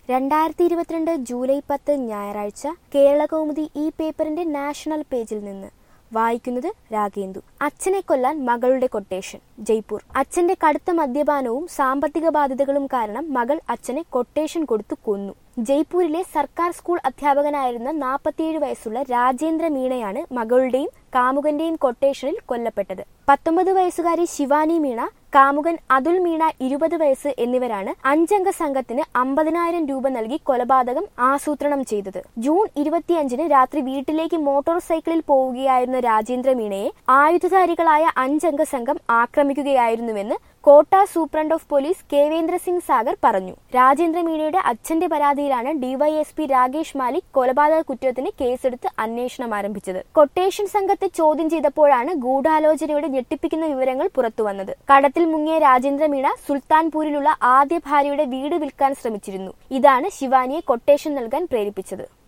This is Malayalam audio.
രണ്ടായിരത്തി ഇരുപത്തിരണ്ട് ജൂലൈ പത്ത് ഞായറാഴ്ച കേരളകൗമുദി ഈ പേപ്പറിന്റെ നാഷണൽ പേജിൽ നിന്ന് വായിക്കുന്നത് രാഗേന്ദു അച്ഛനെ കൊല്ലാൻ മകളുടെ കൊട്ടേഷൻ ജയ്പൂർ അച്ഛന്റെ കടുത്ത മദ്യപാനവും സാമ്പത്തിക ബാധ്യതകളും കാരണം മകൾ അച്ഛനെ കൊട്ടേഷൻ കൊടുത്തു കൊന്നു ജയ്പൂരിലെ സർക്കാർ സ്കൂൾ അധ്യാപകനായിരുന്ന നാൽപ്പത്തിയേഴ് വയസ്സുള്ള രാജേന്ദ്ര മീണയാണ് മകളുടെയും കാമുകന്റെയും കൊട്ടേഷനിൽ കൊല്ലപ്പെട്ടത് പത്തൊമ്പത് വയസ്സുകാരി ശിവാനി മീണ കാമുകൻ അതുൽ മീണ ഇരുപത് വയസ്സ് എന്നിവരാണ് അഞ്ചംഗ സംഘത്തിന് അമ്പതിനായിരം രൂപ നൽകി കൊലപാതകം ആസൂത്രണം ചെയ്തത് ജൂൺ ഇരുപത്തിയഞ്ചിന് രാത്രി വീട്ടിലേക്ക് മോട്ടോർ സൈക്കിളിൽ പോവുകയായിരുന്ന രാജേന്ദ്ര മീണയെ ആയുധധാരികളായ അഞ്ചംഗ സംഘം ആക്രമിക്കുകയായിരുന്നുവെന്ന് Kota superintendent of police Kavendra Singh Sagar പറഞ്ഞു രാജേന്ദ്ര മീണയുടെ അച്ഛന്റെ പരാതിയിലാണ് ഡിവൈഎസ്പി രാകേഷ് മാലിക് കൊലപാതക കുറ്റത്തിന് കേസെടുത്ത് അന്വേഷണം ആരംഭിച്ചത് കൊട്ടേഷൻ സംഘത്തെ ചോദ്യം ചെയ്തപ്പോഴാണ് ഗൂഢാലോചനയുടെ ഞെട്ടിപ്പിക്കുന്ന വിവരങ്ങൾ പുറത്തുവന്നത് കടത്തിൽ മുങ്ങിയ രാജേന്ദ്ര മീണ സുൽത്താൻപൂരിലുള്ള ആദ്യ ഭാര്യയുടെ വീട് വിൽക്കാൻ ശ്രമിച്ചിരുന്നു ഇതാണ് ശിവാനിയെ കൊട്ടേഷൻ നൽകാൻ പ്രേരിപ്പിച്ചത്